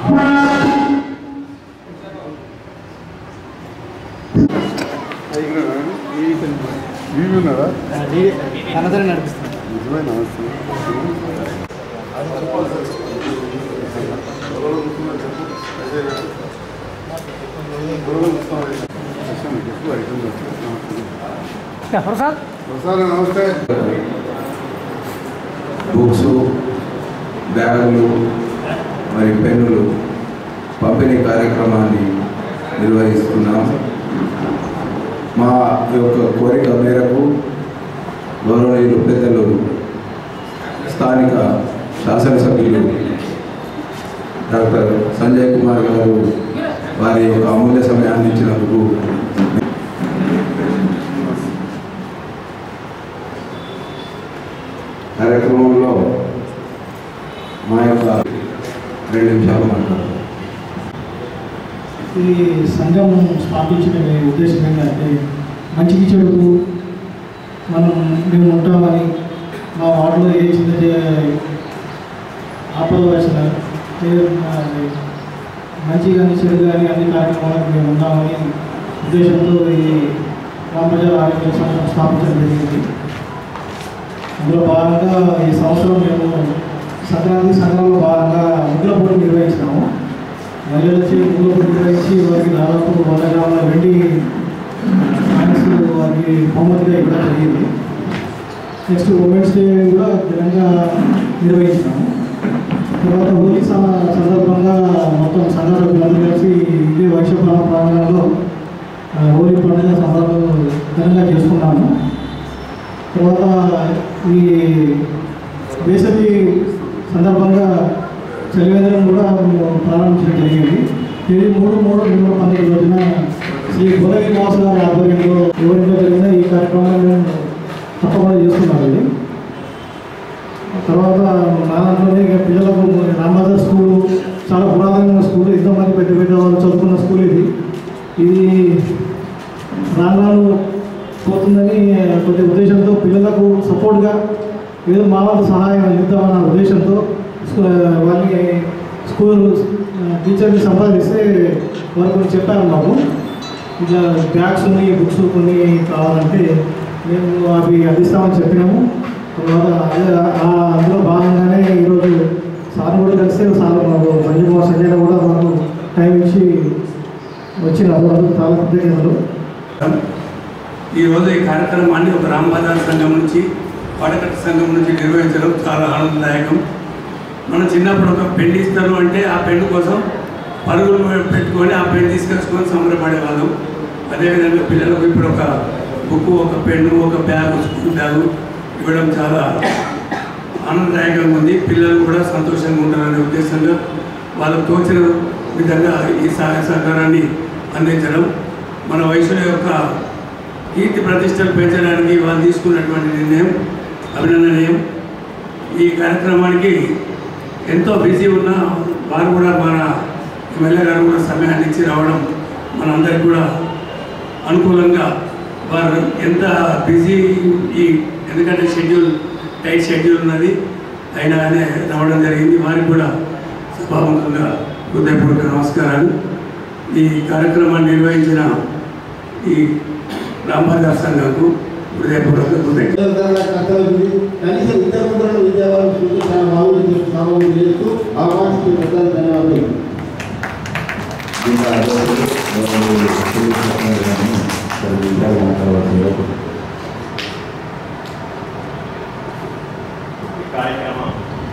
ఉన్నారా కన్నతరం నడిపిస్తుంది నిజమే నమస్తే ప్రసాద్ ప్రసాద్ నమస్తే బుక్స్ బ్యాగులు మరి పెన్నులు పంపిణీ కార్యక్రమాన్ని నిర్వహిస్తున్నాం మా యొక్క కోరిక మేరకు గౌరవనీయులు పెద్దలు స్థానిక శాసనసభ్యులు డాక్టర్ సంజయ్ కుమార్ గారు వారి యొక్క అమూల్య సమయాన్ని ఇచ్చినందుకు కార్యక్రమంలో మా యొక్క రెండు నిమిషాలు మాట్లాడతాం ఈ సంఘం స్థాపించిన ఉద్దేశం ఏంటంటే మంచికి చెడుకు మనం మేము ఉంటామని మా వార్డులో ఏ చిన్న చే- ఆపద వచ్చిన మంచి కానీ చెడు కానీ అన్ని కార్యక్రమాలకు మేము ఉంటామని ఉద్దేశంతో ఈ రామప్రజల ఆరోగ్య సంఘం స్థాపించడం జరిగింది అందులో భాగంగా ఈ సంవత్సరం మేము సంక్రాంతి సంఘంలో భాగంగా ముగ్గుల పోటీ నిర్వహించినాము మహిళలు వచ్చి ముగ్గుల పోటీ నిర్వహించి వారికి దాదాపు వంద గ్రాముల వెండి కాయిన్స్ వారికి బహుమతిగా ఇవ్వడం జరిగింది నెక్స్ట్ ఉమెన్స్ డే కూడా ఘనంగా నిర్వహించినాము తర్వాత హోలీ స- సందర్భంగా మొత్తం సంఘ సభ్యులందరూ కలిసి ఇదే వైశ్యపాలన ప్రాంగణంలో ఆ, హోలీ పండుగ సందర్భం ఘనంగా చేసుకున్నాము తర్వాత ఈ వేసవి సందర్భంగా చలివేంద్రం కూడా మేము ప్రారంభించడం జరిగింది తేదీ మూడు మూడు రెండు వేల పంతొమ్మిది రోజున శ్రీ గోదగిరి వాస గారి ఆధ్వర్యంలో ఎవరిలో జరిగిన ఈ కార్యక్రమాన్ని మేము తప్పకుండా చేస్తున్నాం ఇది తర్వాత నా దాంట్లోనే ఇక పిల్లలకు రామదాస్ స్కూలు చాలా పురాతనమైన స్కూల్ ఎంతోమంది పెద్ద పెద్ద వాళ్ళు చదువుకున్న స్కూల్ ఇది ఇది రాను రాను పోతుందని కొద్ది ఉద్దేశంతో పిల్లలకు సపోర్ట్గా ఏదో మా వంతు సహాయం అందిద్దామన్న ఉద్దేశంతో స్కూ- వాళ్ళని స్కూల్ టీచర్ని సంపాదిస్తే వాళ్ళు కొన్ని చెప్పారు మాకు ఇట్లా బ్యాగ్స్ ఉన్నాయి బుక్స్ కొన్ని కావాలంటే మేము అవి అందిస్తామని చెప్పినాము తర్వాత అదే ఆ- అందులో భాగంగానే ఈరోజు సార్ కూడా కలిస్తే సార్ మాకు మంజు కుమార్ సంజయ్ కూడా మాకు టైం ఇచ్చి వచ్చినారు అందుకు చాలా కృతజ్ఞతలు ఈరోజు ఈ కార్యక్రమాన్ని ఒక రాంబజార్ సంఘం నుంచి వాడకట్ట సంఘం నుంచి నిర్వహించడం చాలా ఆనందదాయకం మనం చిన్నప్పుడు ఒక పెళ్లి ఇస్తారు అంటే ఆ పెళ్లి కోసం పరుగులు పెట్టుకొని ఆ పెళ్లి తీసుకొచ్చుకొని సంబరపడే వాళ్ళం అదేవిధంగా పిల్లలకు ఇప్పుడు ఒక బుక్ ఒక పెన్ను ఒక బ్యాగ్ స్కూల్ బ్యాగు ఇవ్వడం చాలా ఆనందదాయకంగా ఉంది పిల్లలు కూడా సంతోషంగా ఉంటారనే ఉద్దేశంగా వాళ్ళకు తోచిన విధంగా ఈ సహాయ సహకారాన్ని అందించడం మన వయసుల యొక్క కీర్తి ప్రతిష్టలు పెంచడానికి వాళ్ళు తీసుకున్నటువంటి నిర్ణయం అభినందనీయం ఈ కార్యక్రమానికి ఎంతో బిజీ ఉన్న వారు కూడా మన ఎమ్మెల్యే గారు కూడా సమయాన్ని ఇచ్చి రావడం మనందరికి కూడా అనుకూలంగా వారు ఎంత బిజీ ఈ ఎందుకంటే షెడ్యూల్ టైట్ షెడ్యూల్ ఉన్నది అయినా కానీ రావడం జరిగింది వారికి కూడా సభాముఖంగా హృదయపూర్వక నమస్కారాలు ఈ కార్యక్రమాన్ని నిర్వహించిన ఈ రాంబాదార్ సంఘంకు హృదయపూర్వక కృతజ్ఞతలు కనీసం ఇద్దరు ముగ్గురు విద్యావాళ్ళు చూసి చాలా బాగుంది చెప్పి సామాన్లు చేస్తూ అవకాశం పెద్దలు ధన్యవాదాలు ఇంకా అదొకటి గౌరవనీయులు శ్రీ కృష్ణ గారిని కొన్ని విషయాలు మాట్లాడవలసిందిగా కోరుతున్నాను. ఈ కార్యక్రమం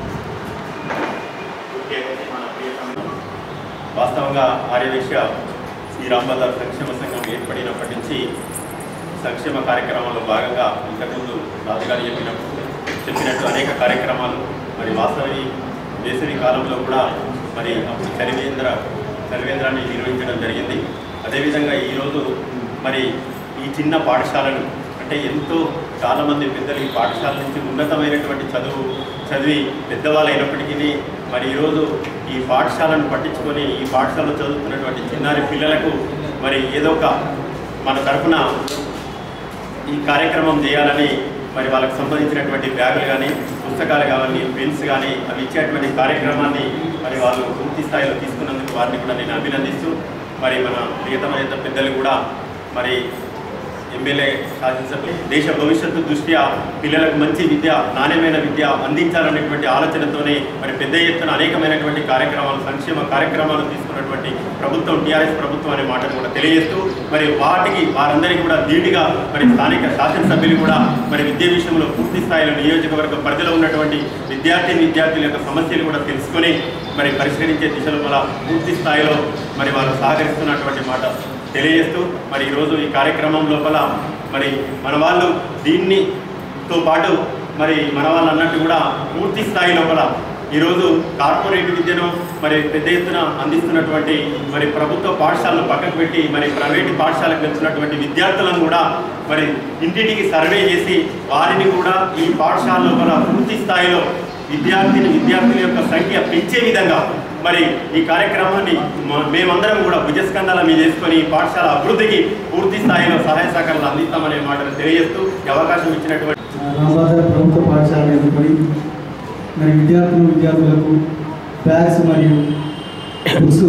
ముఖ్యంగా మన ప్రియ సంఘం వాస్తవంగా ఆర్యవేశ్య శ్రీ రాంబదార్ సంక్షేమ సంఘం ఏర్పడినప్పటి నుంచి సంక్షేమ కార్యక్రమాల్లో భాగంగా ఇంతకుముందు రాజుగారు చెప్పినప్పుడు చెప్పినట్టు అనేక కార్యక్రమాలు మరి వాస్తవి వేసవి కాలంలో కూడా మరి అప్పుడు చలివేంద్ర చలివేంద్రాన్ని నిర్వహించడం జరిగింది అదేవిధంగా ఈరోజు మరి ఈ చిన్న పాఠశాలను అంటే ఎంతో చాలామంది పెద్దలు ఈ పాఠశాల నుంచి ఉన్నతమైనటువంటి చదువు చదివి పెద్దవాళ్ళు అయినప్పటికీ మరి ఈరోజు ఈ పాఠశాలను పట్టించుకొని ఈ పాఠశాలలో చదువుతున్నటువంటి చిన్నారి పిల్లలకు మరి ఏదో ఒక మన తరఫున ఈ కార్యక్రమం చేయాలని మరి వాళ్ళకి సంబంధించినటువంటి బ్యాగులు కానీ పుస్తకాలు కానీ పెన్స్ కానీ అవి ఇచ్చేటువంటి కార్యక్రమాన్ని మరి వాళ్ళు పూర్తి స్థాయిలో తీసుకున్నందుకు వారిని కూడా నేను అభినందిస్తూ మరి మన ప్రియతమ నేత పెద్దలు కూడా మరి ఎమ్మెల్యే శాసనసభ్యులు దేశ భవిష్యత్తు దృష్ట్యా పిల్లలకు మంచి విద్య నాణ్యమైన విద్య అందించాలనేటువంటి ఆలోచనతోనే మరి పెద్ద ఎత్తున అనేకమైనటువంటి కార్యక్రమాలు సంక్షేమ కార్యక్రమాలు తీసుకున్నటువంటి ప్రభుత్వం టీఆర్ఎస్ ప్రభుత్వం అనే మాటను కూడా తెలియజేస్తూ మరి వాటికి వారందరికీ కూడా ధీటుగా మరి స్థానిక శాసనసభ్యులు కూడా మరి విద్య విషయంలో పూర్తి స్థాయిలో నియోజకవర్గ పరిధిలో ఉన్నటువంటి విద్యార్థి విద్యార్థుల యొక్క సమస్యలు కూడా తెలుసుకొని మరి పరిష్కరించే దిశలో మన పూర్తి స్థాయిలో మరి వారు సహకరిస్తున్నటువంటి మాట తెలియజేస్తూ మరి ఈరోజు ఈ కార్యక్రమం లోపల మరి మన వాళ్ళు దీన్నితో పాటు మరి మన వాళ్ళు అన్నట్టు కూడా పూర్తి స్థాయి లోపల ఈరోజు కార్పొరేట్ విద్యను మరి పెద్ద ఎత్తున అందిస్తున్నటువంటి మరి ప్రభుత్వ పాఠశాలను పక్కకు పెట్టి మరి ప్రైవేటు పాఠశాలకు వెళ్తున్నటువంటి విద్యార్థులను కూడా మరి ఇంటింటికి సర్వే చేసి వారిని కూడా ఈ పాఠశాల లోపల పూర్తి స్థాయిలో విద్యార్థిని విద్యార్థుల యొక్క సంఖ్య పెంచే విధంగా మరి ఈ కార్యక్రమాన్ని మ- మేమందరం కూడా భుజస్కంధాల మీద చేసుకొని ఈ పాఠశాల అభివృద్ధికి పూర్తి స్థాయిలో సహాయ సహకారాలు అందిస్తామనే మాటను తెలియజేస్తూ ఈ అవకాశం ఇచ్చినటువంటి రామబాజార్ ప్రభుత్వ పాఠశాల ఎన్నుకొని మరి విద్యార్థులు విద్యార్థులకు బ్యాగ్స్ మరియు బుక్స్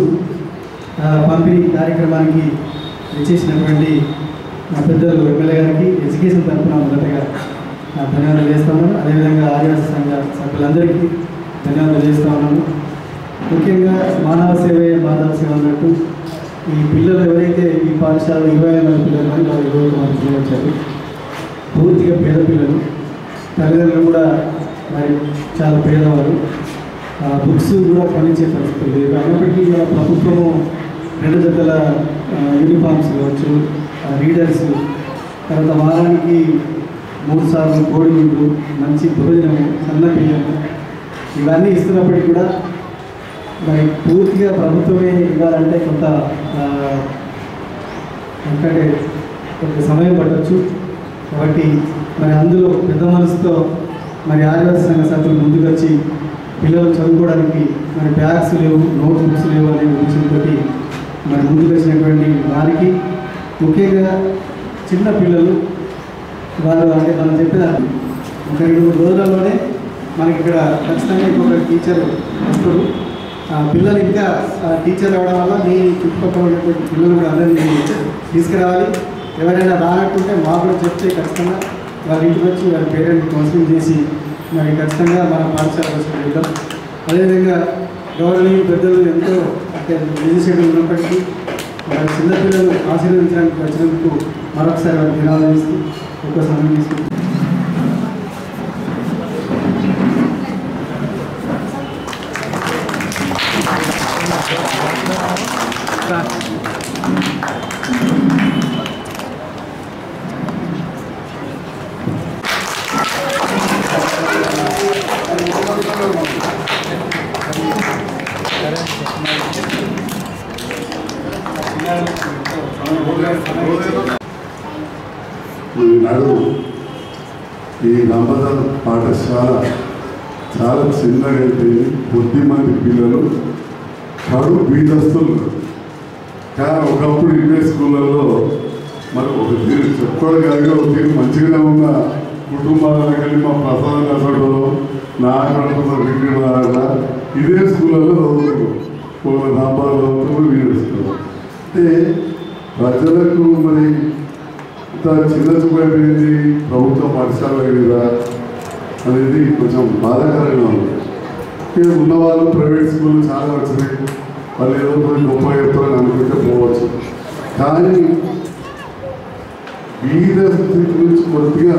ఆ, పంపిణీ కార్యక్రమానికి ఇచ్చేసినటువంటి మా పెద్దలు ఎమ్మెల్యే గారికి ఎడ్యుకేషన్ తరఫున మొదటగా ఆ, ధన్యవాదాలు చేస్తా ఉన్నాను అదేవిధంగా ఆదివాసీ సంఘ సభ్యులందరికీ ధన్యవాదాలు చేస్తా ఉన్నాను ముఖ్యంగా మానవ సేవే మాధవ సేవ అన్నట్టు ఈ పిల్లలు ఎవరైతే ఈ పాఠశాల ఇరవై ఐదు మంది పిల్లలు అని వాళ్ళు ఇరవై ఒక మంది పిల్లలు వచ్చారు పూర్తిగా పేద పిల్లలు తల్లిదండ్రులు కూడా మరి చాలా పేదవారు ఆ, బుక్స్ కూడా కొనిచ్చే పరిస్థితి లేదు అయినప్పటికీ ఇవాళ ప్రభుత్వము రెండు జతల ఆ, యూనిఫామ్స్ కావచ్చు ఆ, రీడర్స్ తర్వాత వారానికి మూడు సార్లు కోడిగుడ్లు మంచి భోజనము సన్న బియ్యము ఇవన్నీ ఇస్తున్నప్పటికీ కూడా మరి పూర్తిగా ప్రభుత్వమే ఇవ్వాలంటే కొంత ఆ, ఎందుకంటే కొంత సమయం పట్టొచ్చు కాబట్టి మరి అందులో పెద్ద మనసుతో మరి ఆదివాసీ సంఘ సభ్యులు ముందుకు వచ్చి పిల్లలు చదువుకోవడానికి మరి బ్యాగ్స్ లేవు నోట్ బుక్స్ లేవు అనే ఉద్దేశంతో మరి ముందుకు వచ్చినటువంటి వారికి ముఖ్యంగా చిన్న పిల్లలు వారు అంటే మనం చెప్పిన ఒక రెండు మూడు రోజులలోనే మనకి ఇక్కడ ఖచ్చితంగా ఇంకొక టీచర్ వస్తారు ఆ పిల్లలు ఇంకా ఆ టీచర్ రావడం వల్ల మీ చుట్టుపక్కల ఉన్నటువంటి పిల్లలు కూడా అందరినీ తీసుకురావాలి ఎవరైనా రానట్టుంటే మాకు కూడా చెప్తే ఖచ్చితంగా వాళ్ళ ఇంటికి వచ్చి వాళ్ళ పేరెంట్ కౌన్సిలింగ్ చేసి మరి ఖచ్చితంగా మన పాఠశాల కోసం వెళ్తాం అదేవిధంగా గౌరవనీయ పెద్దలు ఎంతో అంటే బిజీ షెడ్యూల్ ఉన్నప్పటికీ మరి చిన్నపిల్లలు ఆశీర్వదించడానికి వచ్చినందుకు మరొకసారి వారికి ధన్యవాదాలు ఇస్తూ ఒక్క సమయం తీసుకుంటాం ఈనాడు ఈ రంభదాన్ పాఠశాల చాలా చిన్నగా అయిపోయింది కొద్దిమంది పిల్లలు కడు బీదస్తులు కానీ ఒకప్పుడు ఇండియా స్కూళ్ళలో మరి ఒక తీరు చెప్పుకోవడం కాదు ఒక తీరు మంచిగానే ఉన్న కుటుంబాలకు వెళ్ళి మా ప్రసాదం కసడు నా కడుపులో విగ్రహాల ఇదే స్కూళ్ళలో చదువుతున్నారు ఒక రంభాలు చదువుతున్నారు వీడు అంటే ప్రజలకు మరి ఇంత చిన్న చూపైపోయింది ప్రభుత్వ పాఠశాల కదా అనేది కొంచెం బాధాకరంగా ఉంది ఇక ఉన్న వాళ్ళు ప్రైవేట్ స్కూల్ చాలా వచ్చినాయి వాళ్ళు ఏదో పోయి గొప్ప చెప్తారని అనుకుంటే పోవచ్చు కానీ బీద స్థితి గురించి కొద్దిగా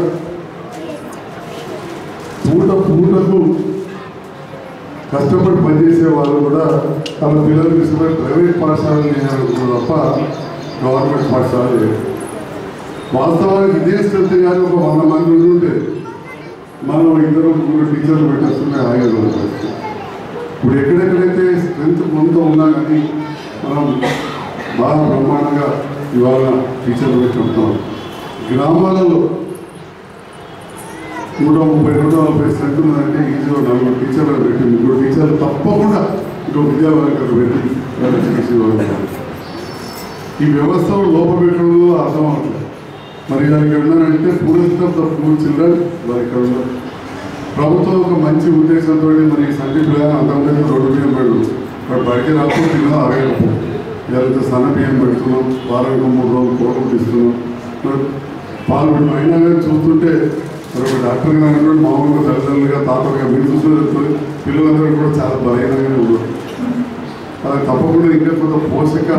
పూట పూటకు కష్టపడి పనిచేసే వాళ్ళు కూడా తమ పిల్లలు తీసుకుని ప్రైవేట్ పాఠశాలలు చేయాలనుకున్నారు తప్ప గవర్నమెంట్ పాఠశాల చేయరు వాస్తవానికి ఇదే శ్రద్ధ గారు ఒక వంద మంది ఉండి ఉంటే మనం ఇద్దరు ముగ్గురు టీచర్లు పెట్టేస్తుంటే ఆగేది మన పరిస్థితి. ఇప్పుడు ఎక్కడెక్కడైతే స్ట్రెంత్ కొంత ఉన్నా కానీ మనం బాగా బ్రహ్మాండంగా ఇవాళ టీచర్లు పెట్టుకుంటాం గ్రామాలలో నూట ముప్పై నూట నలభై స్ట్రెంత్ ఉన్నదంటే ఈజీగా నలుగురు టీచర్లు పెట్టి ముగ్గురు టీచర్లు తప్పకుండా ఇంకో విద్యావర్గాలు పెట్టి వాళ్ళకి చేసి ఇవ్వాలి. ఈ వ్యవస్థలో లోపం పెట్టడంలో అర్థం అవుతుంది మరి దానికి ఉన్నారంటే poor of the poor children వారు ఇక్కడ ఉన్నారు ప్రభుత్వం ఒక మంచి ఉద్దేశంతో మరి సంటి పిల్లలు అంతకుముందు రోడ్డు బియ్యం పెడు ఇప్పుడు బయటికి రాకపోతే తిన్నా అవేయకపో లేకపోతే సన్న బియ్యం పెడుతున్నాం వారానికి మూడు రోజులు కోట్లు ఇస్తున్నాం మరి పాలు పెడుతున్నాం. అయినా కానీ చూస్తుంటే మరి ఒక డాక్టర్ గారు అన్నటువంటి మామూలుగా తల్లిదండ్రులుగా తాతలుగా మీరు చూసినట్టు పిల్లలందరూ కూడా చాలా బలహీనంగానే ఉన్నారు అది తప్పకుండా ఇంకా కొంత పోషక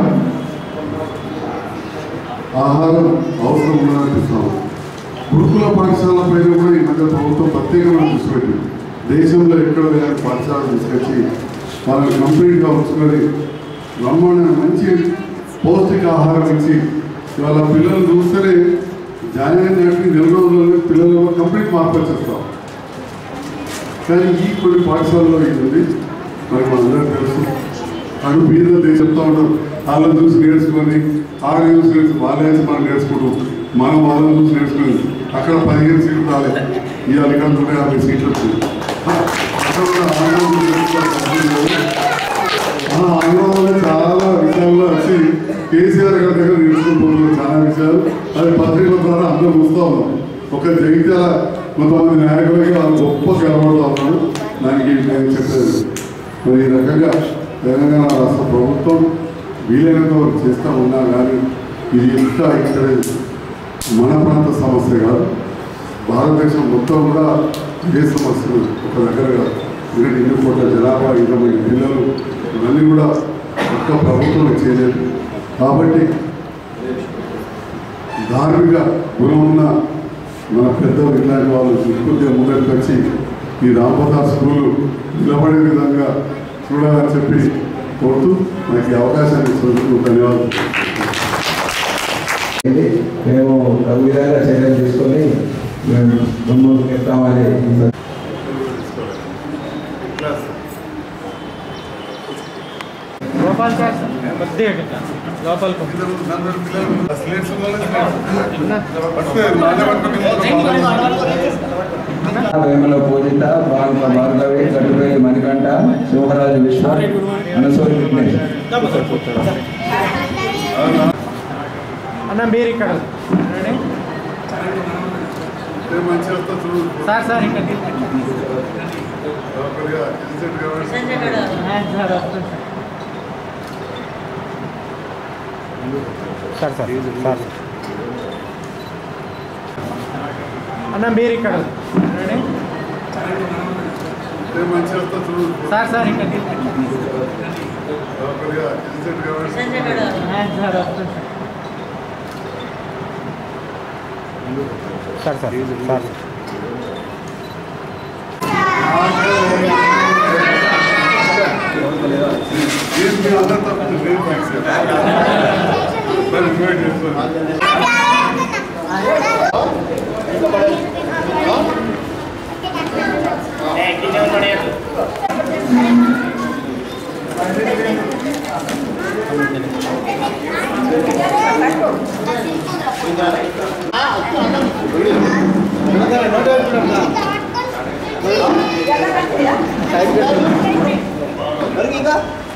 ఆహారం అవసరం ఉండాలనిపిస్తాం గురుకుల పాఠశాల పైన కూడా ఈ మధ్య ప్రభుత్వం ప్రత్యేకమైన దృష్టి పెట్టింది దేశంలో ఎక్కడ లేని పాఠశాలలు తీసుకొచ్చి వాళ్ళని కంప్లీట్గా ఉంచుకొని బ్రహ్మాండమైన మంచి పౌష్టిక ఆహారం ఇచ్చి ఇవాళ పిల్లలు చూస్తేనే జాయిన్ అయిన నాటికి నెల రోజుల్లో పిల్లలు కంప్లీట్ మార్పు వచ్చేస్తాం కానీ ఈ కొన్ని పాఠశాలలో ఇది ఉంది మరి మనందరం తెలుసు అడు మీద చెప్తా ఉంటారు వాళ్ళని చూసి నేర్చుకొని వాళ్ళని చూసి నేర్చుకుని వాళ్ళే చూసి మనం నేర్చుకుంటాం మనం వాళ్ళని చూసి నేర్చుకుని అక్కడ పదిహేను సీట్లు రాలేదు ఇవాళ ఇక్కడ నూట యాభై సీట్లు వచ్చింది ఆ, అక్కడ కూడా ఆందోళన నేర్చుకోవాలి. ఆ ఆందోళన చాలా విషయాల్లో వచ్చి కేసీఆర్ గారి దగ్గర నేర్చుకుంటున్నారు చాలా విషయాలు అది పత్రికల ద్వారా అందరూ చూస్తూ ఉన్నాం ఒక జగిత్యాల కొంతమంది నాయకులకి వాళ్ళు గొప్ప గెలవడుతూ ఉన్నారు దానికి నేను చెప్పేది మరి ఈ రకంగా తెలంగాణ రాష్ట్ర ప్రభుత్వం వీలైనంత వరకు చేస్తూ ఉన్నా కానీ ఇది ఇంకా ఇక్కడ మన ప్రాంత సమస్య కాదు భారతదేశం మొత్తం కూడా ఇదే సమస్యలు ఒక దగ్గర కాదు ఎందుకంటే ఇన్ని కోట్ల జనాభా ఇరవై పిల్లలు ఇవన్నీ కూడా ఒక్క ప్రభుత్వం చేయలేదు కాబట్టి ధార్మిక గుణం ఉన్న మన పెద్దలు ఇట్లాంటి వాళ్ళు కొద్దిగా ముందరికి వచ్చి ఈ రాంప్రసాద్ స్కూల్ నిలబడే విధంగా చూడాలని చెప్పి కోరుతూ నాకు ఈ అవకాశాన్ని ఇచ్చినందుకు ధన్యవాదాలు ఇది మేము తగు విధంగా చర్యలు తీసుకొని మేము ముందుకు చెప్తామని గోపాల్ సార్ కొద్దిగా లోపలికి వేమల పూజిత భారత భార్గవి కట్టుపల్లి మణికంఠ శివరాజు విశ్వ అనసూరి విఘ్నేష్ అన్న మీరు ఇక్కడ రెడీ? మంచిగా వస్తా చూడు సార్ సార్ ఇక్కడ లోపలిగా ఎలిజెంట్ కాబట్టి సార్ వస్తుంది సార్ సార్ సార్ అన్న మీరు ఇక్కడ రెడీ? మంచిగా వస్తా చూడు సార్ సార్ ఇక్కడ లోపలిగా ఎలిజెంట్ కాబట్టి సార్ వస్తుంది సార్ సార్ సార్ ఏంటి అందరితో నేను ఫిక్స్ మరి ఇన్వైట్ చేస్తాను